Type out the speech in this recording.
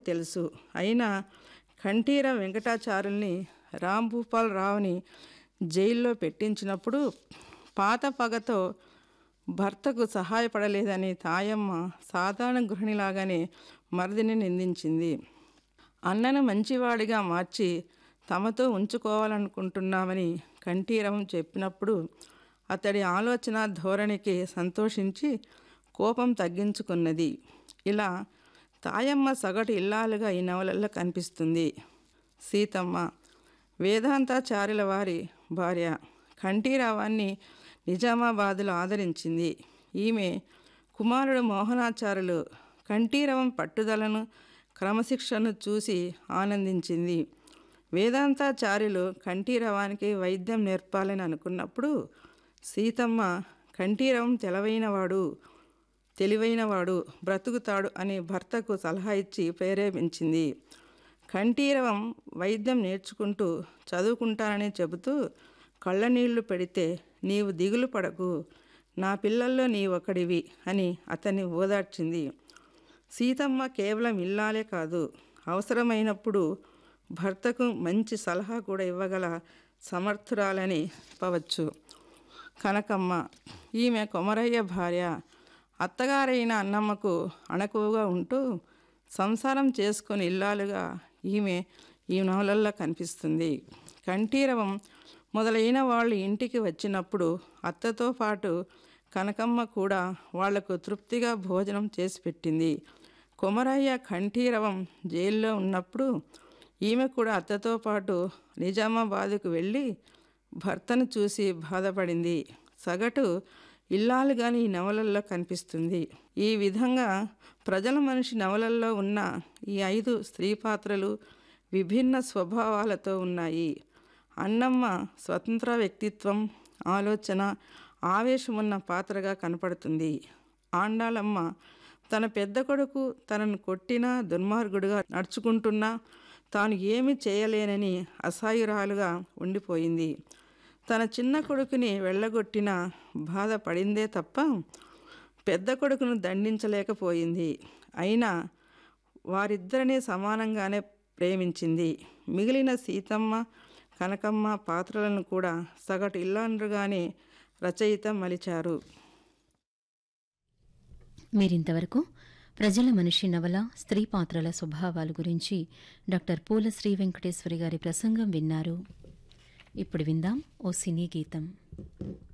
తెలుసు అయినా కంఠీర వెంకటాచారుల్ని రాంభూపాల్ రావుని జైల్లో పెట్టించినప్పుడు పాత పగతో భర్తకు సహాయపడలేదని తాయమ్మ సాధారణ గృహిణిలాగానే మరిదిని నిందించింది అన్నను మంచివాడిగా మార్చి తమతో ఉంచుకోవాలనుకుంటున్నామని కంఠీరం చెప్పినప్పుడు అతడి ఆలోచన ధోరణికి సంతోషించి కోపం తగ్గించుకున్నది ఇలా తాయమ్మ సగటు ఇల్లాలుగా ఈ నవలల్లో కనిపిస్తుంది సీతమ్మ వేదాంతాచార్యుల వారి భార్య కంఠీరావాన్ని నిజామాబాదులో ఆదరించింది ఈమె కుమారుడు మోహనాచారులు కంఠీరవం పట్టుదలను క్రమశిక్షణను చూసి ఆనందించింది వేదాంతాచార్యులు కంఠీరవానికి వైద్యం నేర్పాలని అనుకున్నప్పుడు సీతమ్మ కంఠీరవం తెలవైనవాడు తెలివైనవాడు బ్రతుకుతాడు అని భర్తకు సలహా ఇచ్చి ప్రేరేపించింది కంఠీరవం వైద్యం నేర్చుకుంటూ చదువుకుంటానని చెబుతూ కళ్ళనీళ్లు పెడితే నీవు దిగులు పడకు నా పిల్లల్లో నీ ఒకడివి అని అతన్ని ఓదార్చింది సీతమ్మ కేవలం ఇల్లాలే కాదు అవసరమైనప్పుడు భర్తకు మంచి సలహా కూడా ఇవ్వగల సమర్థురాలని చెప్పవచ్చు కనకమ్మ ఈమె కొమరయ్య భార్య అత్తగారైన అన్నమ్మకు అణకువగా ఉంటూ సంసారం చేసుకొని ఇల్లాలుగా ఈమె ఈ నవలల్లో కనిపిస్తుంది కంఠీరవం మొదలైన వాళ్ళు ఇంటికి వచ్చినప్పుడు అత్తతో పాటు కనకమ్మ కూడా వాళ్లకు తృప్తిగా భోజనం చేసి పెట్టింది కొమరయ్య కంఠీరవం జైల్లో ఉన్నప్పుడు ఈమె కూడా అత్తతో పాటు నిజామాబాదుకు వెళ్ళి భర్తను చూసి బాధపడింది సగటు ఇల్లాలుగాని ఈ నవలల్లో కనిపిస్తుంది ఈ విధంగా ప్రజల మనిషి నవలల్లో ఉన్న ఈ ఐదు స్త్రీ పాత్రలు విభిన్న స్వభావాలతో ఉన్నాయి అన్నమ్మ స్వతంత్ర వ్యక్తిత్వం ఆలోచన ఆవేశమున్న పాత్రగా కనపడుతుంది ఆండాలమ్మ తన పెద్ద కొడుకు తనను కొట్టినా దుర్మార్గుడుగా నడుచుకుంటున్నా తాను ఏమి చేయలేనని అసహాయురాలుగా ఉండిపోయింది తన చిన్న కొడుకుని వెళ్ళగొట్టిన బాధపడిందే తప్ప పెద్ద కొడుకును దండించలేకపోయింది అయినా వారిద్దరినీ సమానంగానే ప్రేమించింది మిగిలిన సీతమ్మ కనకమ్మ పాత్రలను కూడా సగటు ఇల్లాండ్రుగానే రచయిత మలిచారు మీరింతవరకు ప్రజల మనిషి నవల స్త్రీ పాత్రల స్వభావాల గురించి డాక్టర్ పూల శ్రీ వెంకటేశ్వరి గారి ప్రసంగం విన్నారు ఇప్పుడు విందాం ఓ సినీ గీతం